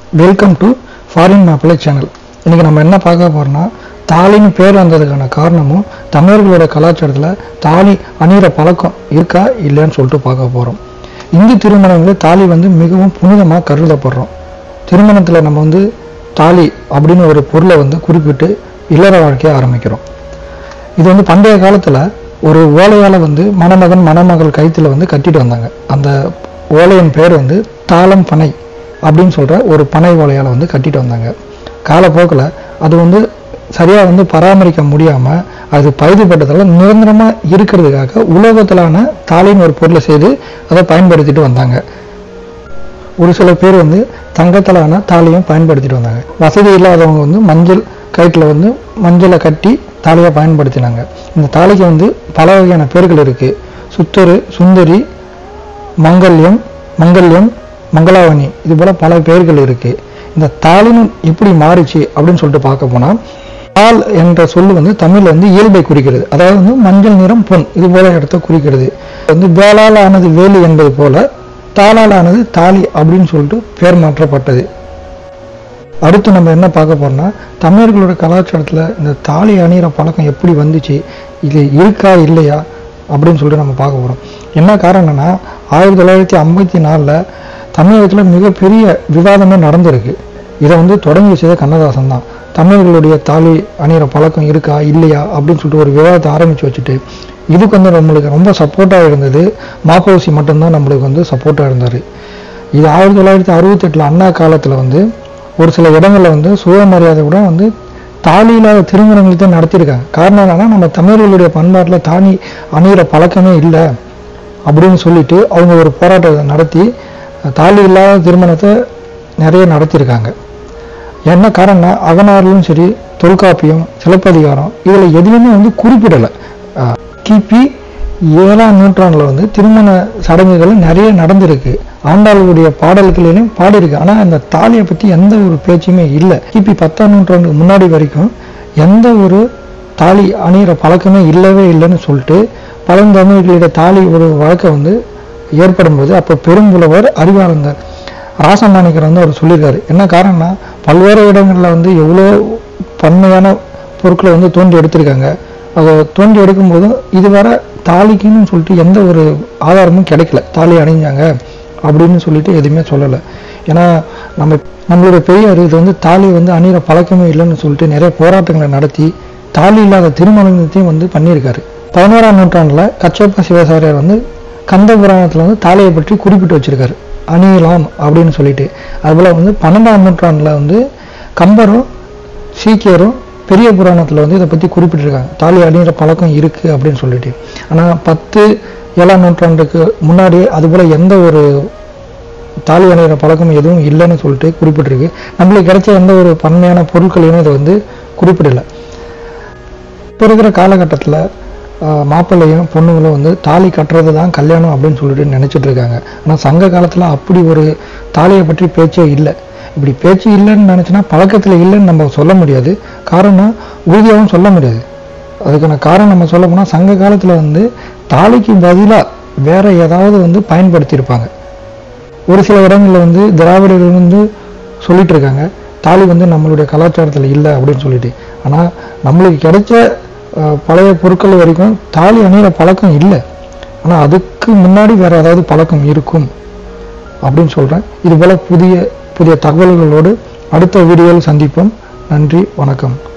welcome to foreign மாப்பிள்ளை channel இன்றைக்கி நம்ம என்ன பார்க்க போகிறோம்னா தாலின்னு பேர் வந்ததுக்கான காரணமும் தமிழர்களோட கலாச்சாரத்தில் தாலி அணிகிற பழக்கம் இருக்கா இல்லைன்னு சொல்லிட்டு பார்க்க போகிறோம் இந்து திருமணங்களில் தாலி வந்து மிகவும் புனிதமாக கருதப்படுறோம் திருமணத்தில் நம்ம வந்து தாலி அப்படின்னு ஒரு பொருளை வந்து குறிப்பிட்டு இல்லற வாழ்க்கையை ஆரம்பிக்கிறோம் இது வந்து பண்டைய காலத்தில் ஒரு ஓலையால் வந்து மணமகன் மணமகள் கயித்துல வந்து கட்டிட்டு வந்தாங்க அந்த ஓலையின் பேர் வந்து தாளம் பனை அப்படின்னு சொல்கிற ஒரு பனை ஓலையால் வந்து கட்டிட்டு வந்தாங்க காலப்போக்கில் அது வந்து சரியாக வந்து பராமரிக்க முடியாமல் அது பழுதுபட்டதால் நிரந்தரமாக இருக்கிறதுக்காக உலோகத்திலான தாலின்னு ஒரு பொருளை செய்து அதை பயன்படுத்திட்டு வந்தாங்க ஒரு சில பேர் வந்து தங்கத்திலான தாலியும் பயன்படுத்திட்டு வந்தாங்க வசதி இல்லாதவங்க வந்து மஞ்சள் கயிற்றில் வந்து மஞ்சளை கட்டி தாலியை பயன்படுத்தினாங்க இந்த தாலிக்கு வந்து பல வகையான பேர்கள் இருக்குது சுத்தரு சுந்தரி மங்கல்யம் மங்கல்யம் மங்களாவணி இது போல பல பெயர்கள் இருக்கு இந்த தாளினும் எப்படி மாறுச்சு அப்படின்னு சொல்லிட்டு பார்க்க போனா தாள் என்ற சொல்லு வந்து தமிழ்ல வந்து இயல்பை குறிக்கிறது அதாவது வந்து மஞ்சள் நிறம் பொன் இது போல இடத்த குறிக்கிறது வந்து வேளால் ஆனது வேலு என்பது போல தாளால் ஆனது தாலி அப்படின்னு சொல்லிட்டு பெயர் மாற்றப்பட்டது அடுத்து நம்ம என்ன பார்க்க போறோம்னா தமிழர்களோட கலாச்சாரத்தில் இந்த தாலி அணிகிற பழக்கம் எப்படி வந்துச்சு இது இருக்கா இல்லையா அப்படின்னு சொல்லிட்டு நம்ம பார்க்க போகிறோம் என்ன காரணம்னா ஆயிரத்தி தொள்ளாயிரத்தி ஐம்பத்தி நாலில் தமிழகத்தில் மிகப்பெரிய விவாதமே நடந்திருக்கு இதை வந்து தொடங்கி வச்சதே கண்ணதாசன் தான் தமிழர்களுடைய தாலி அணிகிற பழக்கம் இருக்கா இல்லையா அப்படின்னு சொல்லிட்டு ஒரு விவாதத்தை ஆரம்பித்து வச்சுட்டு இதுக்கு வந்து நம்மளுக்கு ரொம்ப சப்போர்ட்டாக இருந்தது மாப்போசி மட்டும்தான் நம்மளுக்கு வந்து சப்போர்ட்டாக இருந்தார் இது ஆயிரத்தி தொள்ளாயிரத்தி அறுபத்தெட்டில் அண்ணா காலத்தில் வந்து ஒரு சில இடங்களில் வந்து சுயமரியாதை கூட வந்து தாலி இல்லாத திருமணங்களை தான் நடத்தியிருக்காங்க காரணம் என்னன்னா நம்ம தமிழர்களுடைய பண்பாட்டில் தாலி அணிகிற பழக்கமே இல்லை அப்படின்னு சொல்லிட்டு அவங்க ஒரு போராட்டத்தை நடத்தி தாலி இல்லாத திருமணத்தை நிறைய நடத்தியிருக்காங்க என்ன காரணம்னா அகனாரிலும் சரி தொல்காப்பியம் சிலப்பதிகாரம் இதில் எதுலையுமே வந்து குறிப்பிடலை அஹ் கிபி ஏழாம் நூற்றாண்டில் வந்து திருமண சடங்குகள் நிறைய நடந்திருக்கு ஆண்டாளுடைய பாடல்களிலும் பாடியிருக்கு ஆனால் அந்த தாலியை பற்றி எந்த ஒரு பேச்சுமே இல்லை கிபி பத்தாம் நூற்றாண்டுக்கு முன்னாடி வரைக்கும் எந்த ஒரு தாலி அணிகிற பழக்கமே இல்லவே இல்லைன்னு சொல்லிட்டு பழந்தமிழர்களுடைய தாலி ஒரு வழக்கம் வந்து ஏற்படும் போது அப்போ பெரும்புலவர் அறிவாளந்தர் ராசமாணிக்கர் வந்து அவர் சொல்லியிருக்காரு என்ன காரணம்னா பல்வேறு இடங்களில் வந்து எவ்வளோ பன்மையான பொருட்களை வந்து தோண்டி எடுத்திருக்காங்க அதை தோண்டி எடுக்கும்போது இதுவரை தாலிக்குன்னு சொல்லிட்டு எந்த ஒரு ஆதாரமும் கிடைக்கல தாலி அணிஞ்சாங்க அப்படின்னு சொல்லிட்டு எதுவுமே சொல்லலை ஏன்னா நம்ம நம்மளுடைய பெரியார் இது வந்து தாலி வந்து அணிகிற பழக்கமே இல்லைன்னு சொல்லிட்டு நிறைய போராட்டங்களை நடத்தி தாலி இல்லாத திருமணத்தையும் வந்து பண்ணியிருக்காரு பதினோராம் நூற்றாண்டில் கச்சப்ப சிவசாரியார் வந்து கந்த புராணத்தில் வந்து தாலியை பற்றி குறிப்பிட்டு வச்சிருக்காரு அணியலாம் அப்படின்னு சொல்லிட்டு அதுபோல் வந்து பன்னெண்டாம் நூற்றாண்டில் வந்து கம்பரும் சீக்கியரும் பெரிய புராணத்தில் வந்து இதை பற்றி குறிப்பிட்டிருக்காங்க தாலி அணிகிற பழக்கம் இருக்குது அப்படின்னு சொல்லிட்டு ஆனால் பத்து ஏழாம் நூற்றாண்டுக்கு முன்னாடி அதுபோல் எந்த ஒரு தாலி அணிகிற பழக்கம் எதுவும் இல்லைன்னு சொல்லிட்டு குறிப்பிட்டிருக்கு நம்மளுக்கு கிடைச்ச எந்த ஒரு பன்மையான பொருட்களையும் இதை வந்து குறிப்பிடலை இப்போ இருக்கிற காலகட்டத்தில் மாப்பிள்ளையும் பொண்ணுங்களும் வந்து தாலி கட்டுறது தான் கல்யாணம் அப்படின்னு சொல்லிட்டு நினைச்சிட்டு இருக்காங்க ஆனால் சங்க காலத்தில் அப்படி ஒரு தாலியை பற்றி பேச்சே இல்லை இப்படி பேச்சு இல்லைன்னு நினச்சினா பழக்கத்தில் இல்லைன்னு நம்ம சொல்ல முடியாது காரணம் உறுதியாகவும் சொல்ல முடியாது அதுக்கான காரணம் நம்ம சொல்ல போனால் சங்க காலத்தில் வந்து தாலிக்கு பதிலாக வேற ஏதாவது வந்து பயன்படுத்தியிருப்பாங்க ஒரு சில இடங்களில் வந்து திராவிடர்கள் வந்து சொல்லிட்டு இருக்காங்க தாலி வந்து நம்மளுடைய கலாச்சாரத்தில் இல்லை அப்படின்னு சொல்லிட்டு ஆனால் நம்மளுக்கு கிடைச்ச அஹ், பழைய பொருட்கள் வரைக்கும் தாலி அணிகிற பழக்கம் இல்லை ஆனால் அதுக்கு முன்னாடி வேற ஏதாவது பழக்கம் இருக்கும் அப்படின்னு சொல்கிறேன் இது போல் புதிய புதிய தகவல்களோடு அடுத்த வீடியோவில் சந்திப்போம் நன்றி வணக்கம்